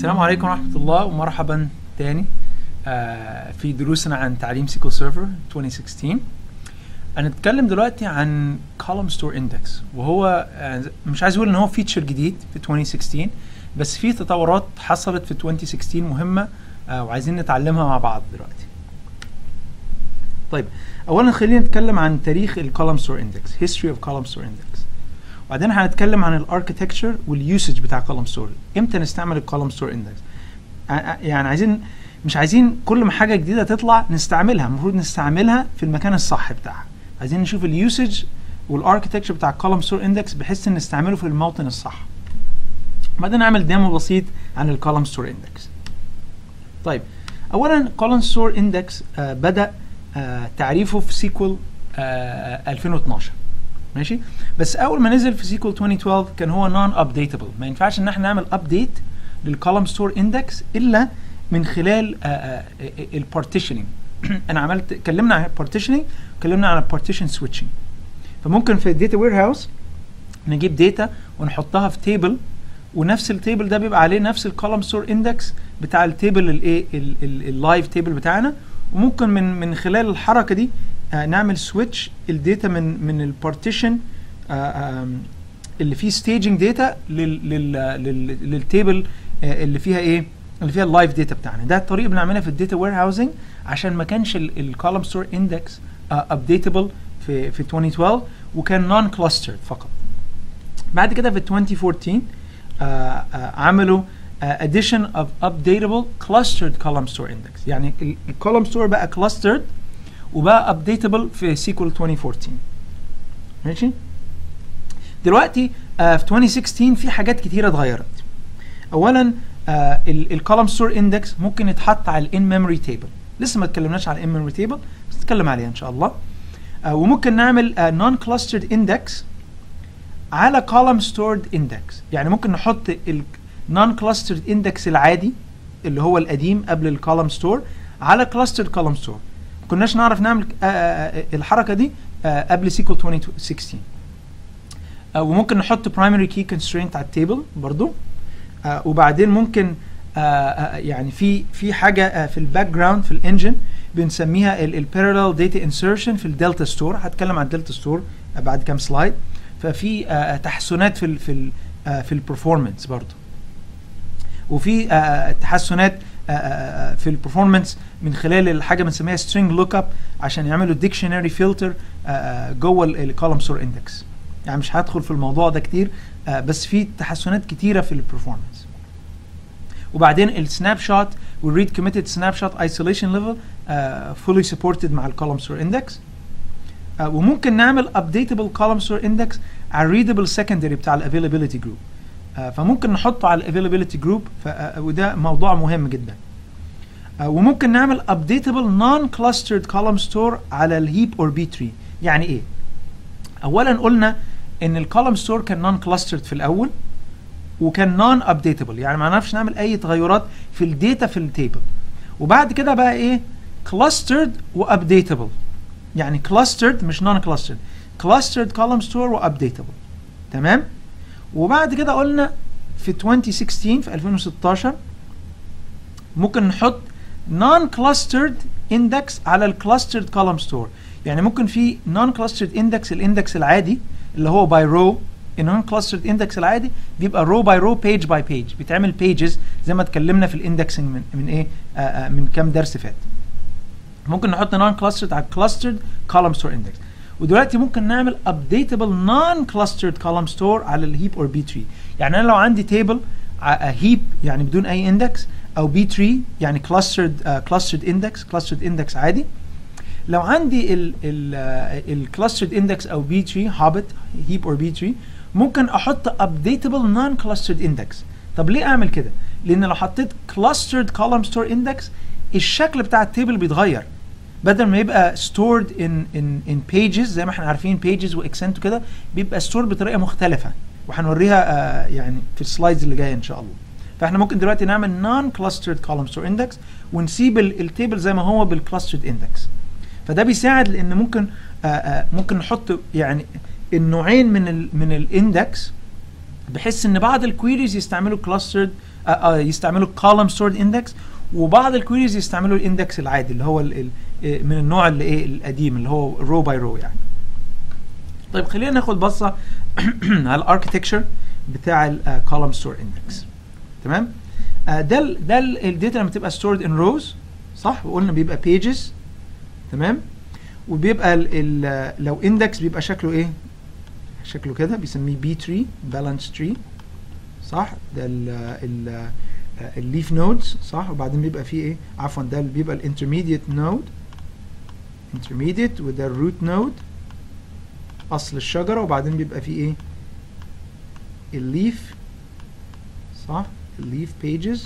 السلام عليكم ورحمة الله ومرحبا تاني آه، في دروسنا عن تعليم سيكول سيرفر 2016 هنتكلم دلوقتي عن column store index وهو آه، مش عايز اقول ان هو فيتشر جديد في 2016 بس في تطورات حصلت في 2016 مهمة آه، وعايزين نتعلمها مع بعض دلوقتي طيب اولا خلينا نتكلم عن تاريخ الكولوم ستور اندكس history of column store index وبعدين هنتكلم عن الاركتكتشر واليوسج بتاع كولوم ستور امتى نستعمل الكولوم ستور اندكس يعني عايزين مش عايزين كل ما حاجه جديده تطلع نستعملها المفروض نستعملها في المكان الصح بتاعها عايزين نشوف اليوسج والاركتكتشر بتاع الكولوم ستور اندكس بحيث ان نستعمله في الموطن الصح بعدين نعمل ديمو بسيط عن الكولوم ستور اندكس طيب اولا كولوم ستور اندكس بدا آه تعريفه في سيكول آه 2012 ماشي بس اول ما نزل في سيكول 2012 كان هو نون ابديتبل ما ينفعش ان احنا نعمل ابديت للكولوم ستور اندكس الا من خلال البارتيشننج انا عملت اتكلمنا عن البارتيشننج اتكلمنا عن البارتيشن سويتشنج فممكن في الداتا وير هاوس نجيب داتا ونحطها في تيبل ونفس التيبل ده بيبقى عليه نفس الكولوم ستور اندكس بتاع التيبل الايه اللايف تيبل بتاعنا وممكن من من خلال الحركه دي آه نعمل سويتش الداتا من من البارتيشن آه اللي فيه staging داتا للتيبل آه اللي فيها ايه اللي فيها اللايف داتا بتاعنا ده الطريقه بنعملها في الداتا وير هاوسنج عشان ما كانش الكولوم ستور اندكس ابديتبل في في 2012 وكان نون كلاسترد فقط بعد كده في 2014 عملوا addition of updatable clustered column store index يعني الكولوم ستور بقى clustered وبقى updatable في سيكول 2014 ماشي دلوقتي آه في 2016 في حاجات كتيره اتغيرت اولا آه الكولوم ستور اندكس ممكن يتحط على الان ميموري تيبل لسه ما اتكلمناش على الان ميموري تيبل بس نتكلم عليها ان شاء الله آه وممكن نعمل نون كلاسترد اندكس على كولوم ستورد اندكس يعني ممكن نحط النون كلاسترد اندكس العادي اللي هو القديم قبل الكولوم ستور على كلاسترد كولوم ستور كناش نعرف نعمل آآ آآ الحركه دي قبل سيكول 2016 وممكن نحط برايمري كي كونسترينت على التيبل برضو وبعدين ممكن يعني في في حاجه في الباك جراوند في الانجن بنسميها البارallel داتا انسرشن في الدلتا ستور هتكلم عن الدلتا ستور بعد كام سلايد ففي تحسنات في ال في ال في البرفورمانس برضو وفي تحسنات في البرفورمانس من خلال الحاجه بنسميها string lookup عشان يعملوا ديكشنري فلتر جوه الكولوم ستور اندكس يعني مش هدخل في الموضوع ده كتير بس في تحسنات كتيره في البرفورمانس وبعدين السناب شوت والريد كوميتد سناب شوت ايسوليشن ليفل فولي سبورتد مع الكولوم ستور اندكس وممكن نعمل updatable column store index على الريدبل secondary بتاع الافيلابيلتي جروب فممكن نحطه على الافيلابيلتي جروب وده موضوع مهم جدا وممكن نعمل updatable non clustered column store على الهيب اور بي تري يعني ايه اولا قلنا ان الكولوم ستور كان نون كلاسترد في الاول وكان نون ابديتبل يعني ما نعرفش نعمل اي تغيرات في الداتا في التيبل وبعد كده بقى ايه كلاسترد وابديتبل يعني كلاسترد مش نون كلاسترد كلاسترد كولوم ستور وابديتبل تمام وبعد كده قلنا في 2016 في 2016 ممكن نحط نون كلاسترد اندكس على الكلاسترد كولوم ستور يعني ممكن في نون كلاسترد اندكس الاندكس العادي اللي هو باي رو النون كلاسترد اندكس العادي بيبقى رو باي رو بيج باي بيج بيتعمل بيجز زي ما اتكلمنا في الاندكسنج من من ايه آآ آآ من كام درس فات ممكن نحط نون كلاسترد على كلاسترد كولوم ستور اندكس ودلوقتي ممكن نعمل updatable non clustered column store على الهيب اور بي تري يعني انا لو عندي تيبل هيب يعني بدون اي اندكس او بي تري يعني clustered uh, clustered index clustered index عادي لو عندي ال ال الكلاسترد اندكس او بي تري هابت هيب اور بي تري ممكن احط updatable non clustered index طب ليه اعمل كده لان لو حطيت clustered column store index الشكل بتاع التيبل بيتغير بدل ما يبقى stored in in in pages زي ما احنا عارفين pages واكسنت وكده بيبقى stored بطريقه مختلفه وهنوريها آه يعني في السلايدز اللي جايه ان شاء الله فاحنا ممكن دلوقتي نعمل non clustered column store index ونسيب التيبل زي ما هو بالclustered index فده بيساعد لان ممكن آآ آآ ممكن نحط يعني النوعين من ال من الاندكس بحيث ان بعض الكويريز يستعملوا كلاسترد آه آه يستعملوا column stored index وبعض الكويريز يستعملوا الاندكس العادي اللي هو ال ال آه، من النوع اللي ايه القديم اللي هو رو باي رو يعني طيب خلينا ناخد بصه على الاركتكتشر بتاع الكولوم ستور اندكس تمام آه، ده ال ده الداتا لما تبقى stored in rows صح وقلنا بيبقى pages تمام وبيبقى ال ال لو اندكس بيبقى شكله ايه شكله كده بيسميه بي تري بالانس تري صح ده ال ال الليف نودز صح وبعدين بيبقى فيه ايه عفوا ده اللي بيبقى الانترميديت نود intermediate وده الروت نود اصل الشجره وبعدين بيبقى فيه ايه الليف صح الليف بيجز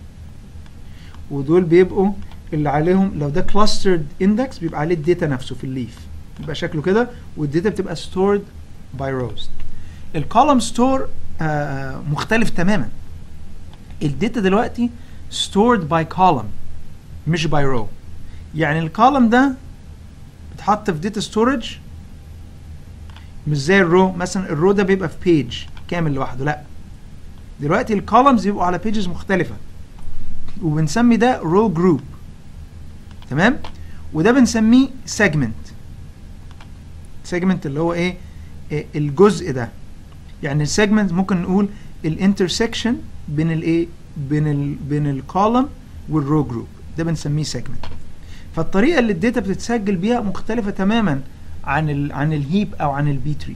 ودول بيبقوا اللي عليهم لو ده كلاسترد اندكس بيبقى عليه الداتا نفسه في الليف بيبقى شكله كده والداتا بتبقى stored by rows الكولوم ستور مختلف تماما الداتا دلوقتي stored by column مش by row يعني الكولوم ده بيتحط في داتا ستورج مش زي الرو مثلا الرو ده بيبقى في بيج كامل لوحده لا دلوقتي الكولمز بيبقوا على بيجز مختلفة وبنسمي ده رو جروب تمام وده بنسميه سيجمنت سيجمنت اللي هو ايه إيه الجزء ده يعني السيجمنت ممكن نقول الانترسكشن بين الايه بين ال بين الكولم والرو جروب ده بنسميه سيجمنت فالطريقه اللي الداتا بتتسجل بيها مختلفه تماما عن ال عن الهيب او عن البي تري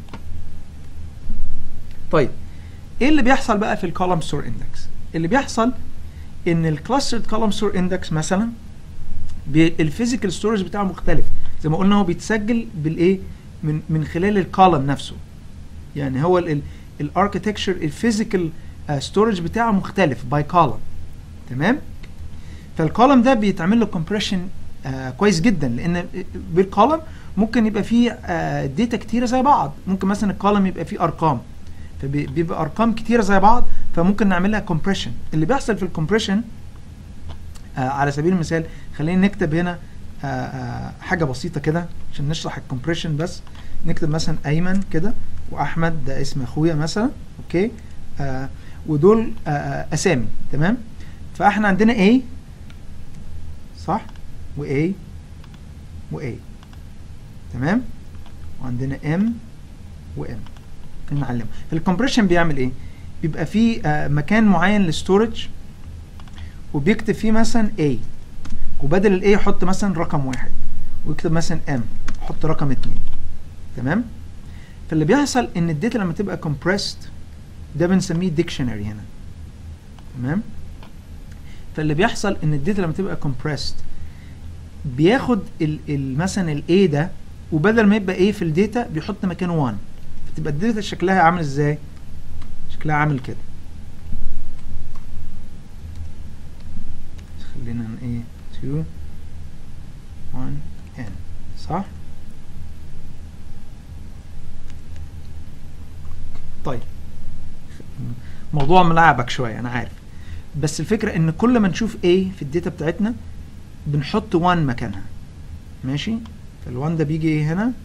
طيب ايه اللي بيحصل بقى في الكولوم ستور اندكس اللي بيحصل ان الكلاسترد كولوم ستور اندكس مثلا الفيزيكال ستورج بتاعه مختلف زي ما قلنا هو بيتسجل بالايه من من خلال الكولم نفسه يعني هو الاركتكتشر الفيزيكال ستورج بتاعه مختلف باي كولم تمام فالكولم ده بيتعمل له كومبريشن كويس جدا لان بالكولم ممكن يبقى فيه داتا كتيره زي بعض ممكن مثلا الكولم يبقى فيه ارقام فبيبقى ارقام كتيره زي بعض فممكن نعمل لها كومبريشن اللي بيحصل في الكومبريشن آه على سبيل المثال خلينا نكتب هنا آه آه حاجه بسيطه كده عشان نشرح الكومبريشن بس نكتب مثلا ايمن كده واحمد ده اسم اخويا مثلا اوكي آه ودول آه آه اسامي تمام فاحنا عندنا A صح و A و A تمام وعندنا M و M ممكن نعلمه الكومبريشن بيعمل ايه بيبقى فيه آه مكان معين للستورج وبيكتب فيه مثلا A وبدل ال A يحط مثلا رقم واحد ويكتب مثلا M يحط رقم اتنين تمام فاللي بيحصل ان الداتا لما تبقى compressed ده بنسميه ديكشنري هنا تمام فاللي بيحصل ان الداتا لما تبقى compressed بياخد ال ال مثلا ال A ده وبدل ما يبقى A في الداتا بيحط مكانه 1 فتبقى الداتا شكلها عامل ازاي شكلها عامل كده خلينا ايه 2 1 n صح طيب موضوع ملعبك شويه انا عارف بس الفكره ان كل ما نشوف A في الداتا بتاعتنا بنحط 1 مكانها ماشي فال1 ده بيجي ايه هنا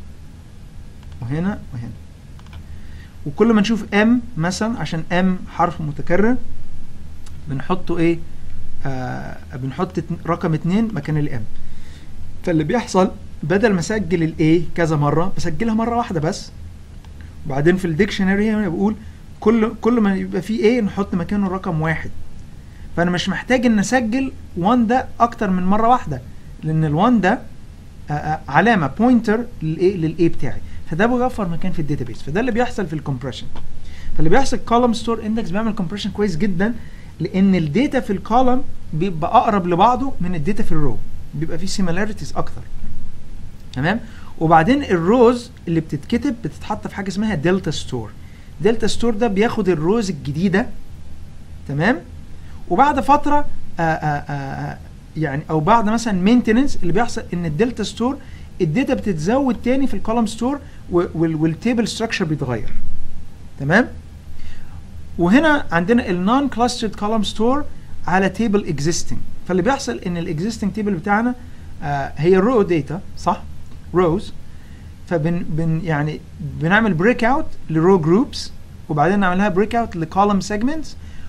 وهنا وهنا وكل ما نشوف M مثلا عشان M حرف متكرر بنحطه ايه آه بنحط رقم 2 مكان الام فاللي بيحصل بدل ما اسجل الاي كذا مره بسجلها مره واحده بس وبعدين في الديكشنري هنا بقول كل كل ما يبقى فيه ايه نحط مكانه رقم واحد فانا مش محتاج ان اسجل 1 ده اكتر من مره واحده لان ال1 ده آه آه علامه بوينتر للايه للاي بتاعي فده بيوفر مكان في الداتابيس فده اللي بيحصل في الكومبريشن فاللي بيحصل كولوم ستور اندكس بيعمل كومبريشن كويس جدا لان الداتا في الكولم بيبقى اقرب لبعضه من الداتا في الرو بيبقى فيه سيميلاريتيز اكتر تمام وبعدين الروز اللي بتتكتب بتتحط في حاجه اسمها دلتا ستور دلتا ستور ده بياخد الروز الجديده تمام وبعد فتره آآ آآ يعني او بعد مثلا مينتننس اللي بيحصل ان الدلتا ستور الداتا بتتزود تاني في الكولوم ستور والتيبل ستراكشر بيتغير تمام وهنا عندنا النون كلاسترد كولوم ستور على تيبل اكزيستنج فاللي بيحصل ان الاكزيستنج تيبل بتاعنا آه هي رو داتا صح روز فبن بن يعني بنعمل بريك اوت لرو جروبس وبعدين نعملها بريك اوت لكولوم سيجمنتس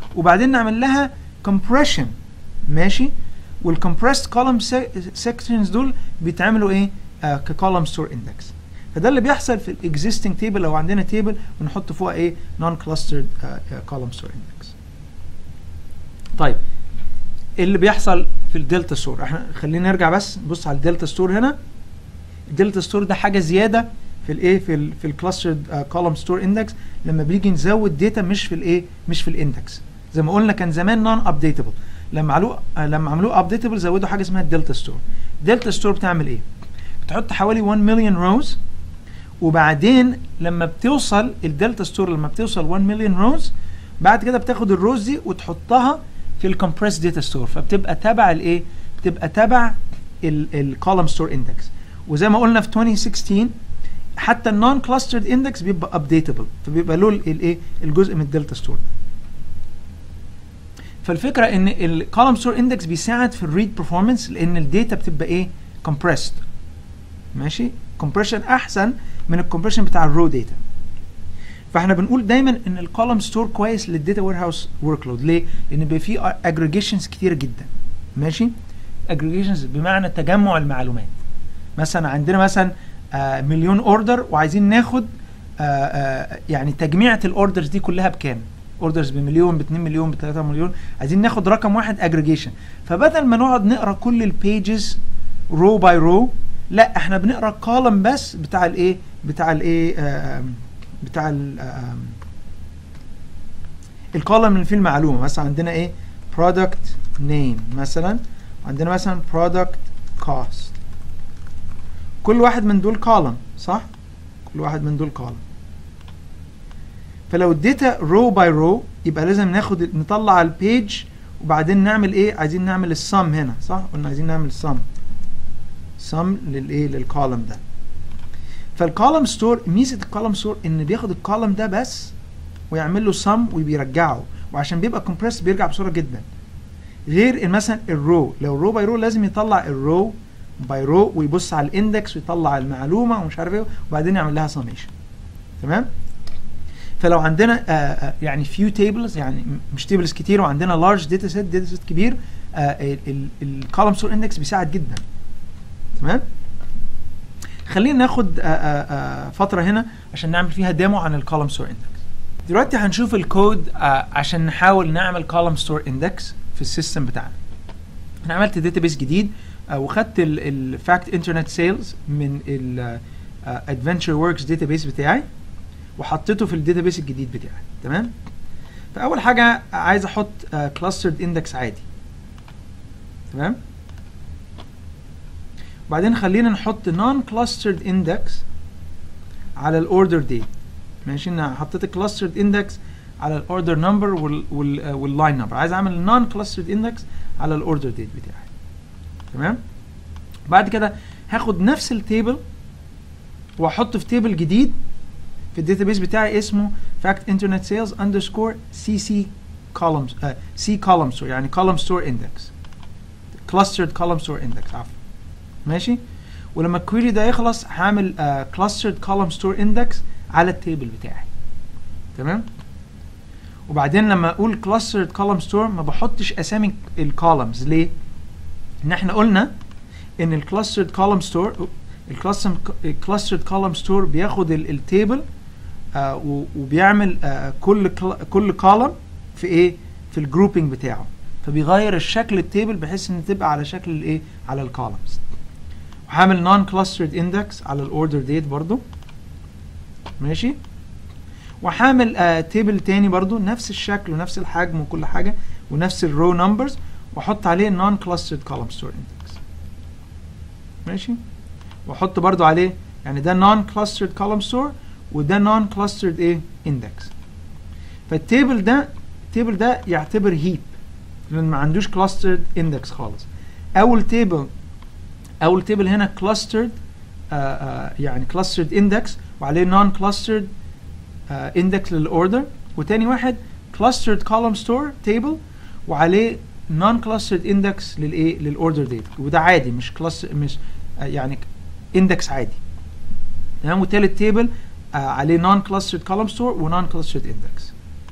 وبعدين نعمل لها compression ماشي والcompressed column sections دول بيتعملوا ايه آه كcolumn store index فده اللي بيحصل في الاكزيستنج تيبل لو عندنا تيبل ونحط فوقها ايه نون كلاسترد column store index طيب ايه اللي بيحصل في الدلتا ستور احنا خلينا نرجع بس نبص على الدلتا ستور هنا الدلتا ستور ده حاجه زياده في الايه في ال في الكلاسترد كولوم ستور اندكس لما بنيجي نزود داتا مش في الايه مش في الاندكس زي ما قلنا كان زمان نون ابديتبل لما عملوه لما عملوه ابديتبل زودوا حاجه اسمها الدلتا ستور الدلتا ستور بتعمل ايه بتحط حوالي 1 مليون روز وبعدين لما بتوصل الدلتا ستور لما بتوصل 1 مليون روز بعد كده بتاخد الروز دي وتحطها في الكمبريس داتا ستور فبتبقى تبع الايه بتبقى تبع الكولوم ستور اندكس وزي ما قلنا في 2016 حتى النون كلاسترد اندكس بيبقى ابديتبل فبيبقى له الايه الجزء من الدلتا ستور فالفكره ان الكولوم ستور اندكس بيساعد في الريد performance لان الداتا بتبقى ايه compressed ماشي compression احسن من الكمبريشن بتاع الرو داتا فاحنا بنقول دايما ان الكولوم ستور كويس للداتا وير هاوس ورك لود ليه؟ لان بيبقى فيه اجريجيشنز كتير جدا ماشي؟ اجريجيشنز بمعنى تجمع المعلومات مثلا عندنا مثلا آه مليون اوردر وعايزين ناخد آه آه يعني تجميعة الاوردرز دي كلها بكام؟ اوردرز بمليون ب 2 مليون ب 3 مليون عايزين ناخد رقم واحد اجريجيشن فبدل ما نقعد نقرا كل البيجز رو باي رو لا احنا بنقرا كولم بس بتاع الايه؟ بتاع الايه؟ آه بتاع ال الكولم اللي فيه المعلومه مثلا عندنا ايه product name مثلا عندنا مثلا product cost كل واحد من دول كولم صح كل واحد من دول كولم فلو اديتها رو باي رو يبقى لازم ناخد نطلع البيج وبعدين نعمل ايه عايزين نعمل السم هنا صح قلنا عايزين نعمل السم سم للايه للكولم ده فالكولم ستور ميزه الكولم ستور ان بياخد الكولم ده بس ويعمل له سم وبيرجعه وعشان بيبقى كومبريس بيرجع بسرعه جدا غير مثلا الرو لو رو باي رو لازم يطلع الرو باي رو ويبص على الاندكس ويطلع المعلومه ومش عارف ايه وبعدين يعمل لها سميشن تمام فلو عندنا آآ آآ يعني فيو تيبلز يعني مش تيبلز كتير وعندنا لارج داتا سيت داتا سيت كبير الكولم ستور اندكس بيساعد جدا تمام خلينا ناخد آآ آآ فتره هنا عشان نعمل فيها ديمو عن الكولم ستور اندكس دلوقتي هنشوف الكود عشان نحاول نعمل كولم ستور اندكس في السيستم بتاعنا انا عملت داتابيس جديد وخدت الفاكت انترنت سيلز من الادفنتشر وركس داتابيس بتاعي وحطيته في الداتابيس الجديد بتاعي تمام فاول حاجه عايز احط كلاسترد اندكس عادي تمام وبعدين خلينا نحط نون كلاسترد اندكس على الاوردر ديت ماشي انا حطيت كلاسترد اندكس على الاوردر نمبر واللاين نمبر عايز اعمل نون كلاسترد اندكس على الاوردر ديت بتاعي تمام بعد كده هاخد نفس التيبل واحطه في تيبل جديد في الداتابيس بتاعي اسمه fact internet sales underscore cc columns آه c column store يعني column store index clustered column store index عفوا ماشي ولما الكويري ده يخلص هعمل آه clustered column store index على التيبل بتاعي تمام وبعدين لما اقول clustered column store ما بحطش اسامي الكولمز ليه ان احنا قلنا ان الكلاسترد column store الكلاسترد column store بياخد التيبل آه وبيعمل آه كل كل column في ايه في الجروبنج بتاعه فبيغير الشكل التيبل بحيث ان تبقى على شكل الايه على الكولمز وهعمل نون كلاسترد اندكس على الاوردر ديت برضو ماشي وهعمل آه تيبل تاني برضو نفس الشكل ونفس الحجم وكل حاجه ونفس الرو نمبرز واحط عليه نون كلاسترد كولوم ستور اندكس ماشي واحط برضو عليه يعني ده نون كلاسترد كولوم ستور وده نون كلاسترد ايه اندكس فالتيبل ده التيبل ده يعتبر هيب لان ما عندوش كلاسترد اندكس خالص اول تيبل اول تيبل هنا كلاسترد يعني كلاسترد اندكس وعليه نون كلاسترد اندكس للاوردر وتاني واحد كلاسترد كولوم ستور تيبل وعليه نون كلاسترد اندكس للايه للاوردر ديت وده عادي مش كلاس مش آه يعني اندكس عادي تمام وتالت تيبل آه عليه نون كلاسترد كولوم ستور ونون كلاسترد اندكس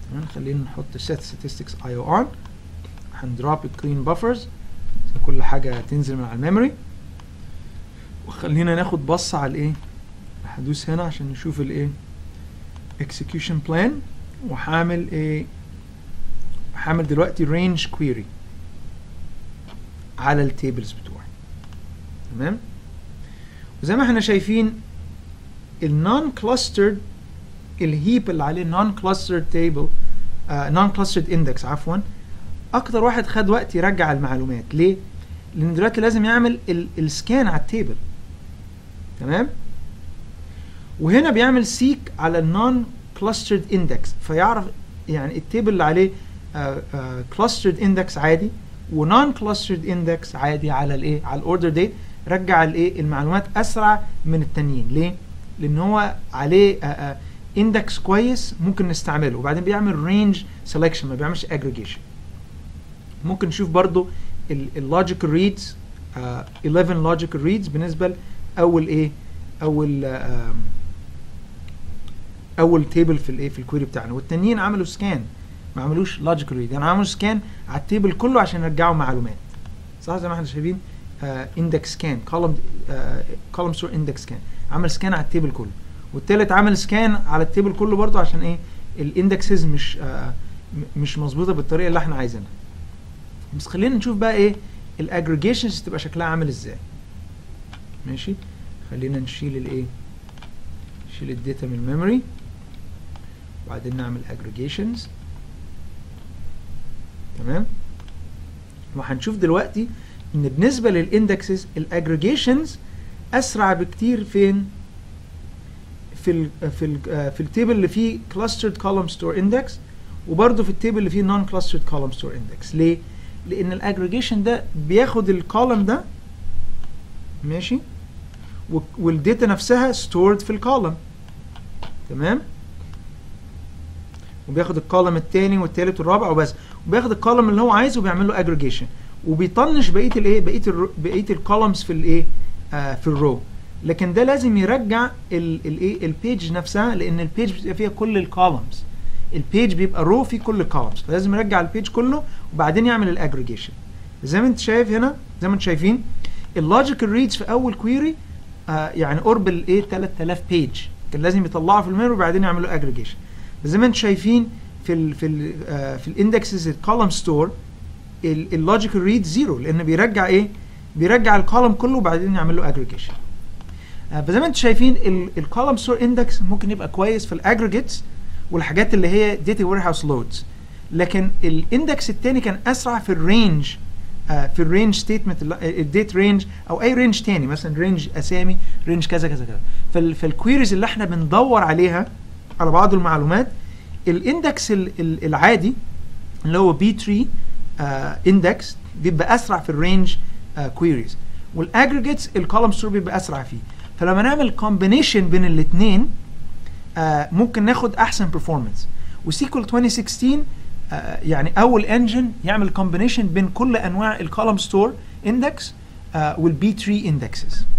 تمام خلينا نحط set statistics IO on هندروب الكلين بافرز كل حاجة تنزل من على الميموري وخلينا ناخد بصة على الايه هدوس هنا عشان نشوف الايه execution plan وهعمل ايه هعمل دلوقتي range query على التيبلز بتوعي تمام وزي ما احنا شايفين النون كلاسترد الهيب اللي عليه نون كلاسترد تيبل نون كلاسترد اندكس عفوا اكتر واحد خد وقت يرجع المعلومات ليه لان دلوقتي لازم يعمل السكان على التيبل تمام وهنا بيعمل سيك على النون كلاسترد اندكس فيعرف يعني التيبل اللي عليه كلاسترد اندكس عادي ونون كلاسترد اندكس عادي على الايه على الاوردر ديت رجع الايه المعلومات اسرع من التانيين ليه لان هو عليه اندكس كويس ممكن نستعمله وبعدين بيعمل رينج سelection ما بيعملش aggregation ممكن نشوف برضو اللوجيكال ريدز 11 لوجيكال ريدز بالنسبه لاول ايه اول آه اول تيبل في الايه في الكويري بتاعنا والتانيين عملوا سكان ما عملوش لوجيكال ريد يعني عملوا سكان على التيبل كله عشان يرجعوا معلومات صح زي ما احنا شايفين اندكس سكان كولوم كولوم ستور اندكس سكان عمل سكان على التيبل كله والتالت عمل سكان على التيبل كله برضه عشان ايه الاندكسز مش آه مش مظبوطه بالطريقه اللي احنا عايزينها بس خلينا نشوف بقى ايه الاجريجيشنز تبقى شكلها عامل ازاي ماشي خلينا نشيل الايه نشيل الداتا من الميموري وبعدين نعمل aggregations تمام وهنشوف دلوقتي ان بالنسبه للاندكسز الاجريجيشنز اسرع بكتير فين في ال في ال في التيبل اللي فيه clustered column store index وبرده في التيبل اللي فيه non clustered column store index ليه لان الاجريجيشن ده بياخد الكولم ده ماشي والداتا نفسها stored في الكولم تمام وبياخد الكولم الثاني والثالث والرابع وبس وبياخد الكولم اللي هو عايزه وبيعمل له اجريجيشن وبيطنش بقيه الايه بقيه بقيه الكولمز في الايه آه في الرو لكن ده لازم يرجع الايه البيج نفسها لان البيج بيبقى فيها كل الكولمز البيج بيبقى رو فيه كل الكولمز فلازم يرجع البيج كله وبعدين يعمل الاجريجيشن زي ما انت شايف هنا زي ما انتم شايفين اللوجيكال ريدز في اول كويري آه يعني قرب الايه 3000 بيج كان لازم يطلعوا في الميموري وبعدين يعملوا اجريجيشن زي ما انتم شايفين في ال في ال آه في الاندكسز الكولم ستور اللوجيكال ريد زيرو لان بيرجع ايه بيرجع الكولم كله وبعدين يعمل له اجريجيشن آه فزي ما انتم شايفين الكولم ستور اندكس ممكن يبقى كويس في الاجريجيتس والحاجات اللي هي داتا وير هاوس لودز لكن الاندكس الثاني كان اسرع في الرينج آه في الرينج ستيتمنت الديت رينج او اي رينج تاني مثلا رينج اسامي رينج كذا كذا كذا فالكويريز اللي احنا بندور عليها على بعض المعلومات الاندكس العادي اللي هو بي 3 اندكس بيبقى اسرع في الرينج كويريز والاجريجيتس الكولم ستور بيبقى اسرع فيه فلما نعمل كومبينيشن بين الاثنين آه ممكن ناخد احسن بيرفورمانس وسيكول 2016 آه يعني اول انجن يعمل كومبينيشن بين كل انواع الكولم ستور اندكس والبي 3 اندكسز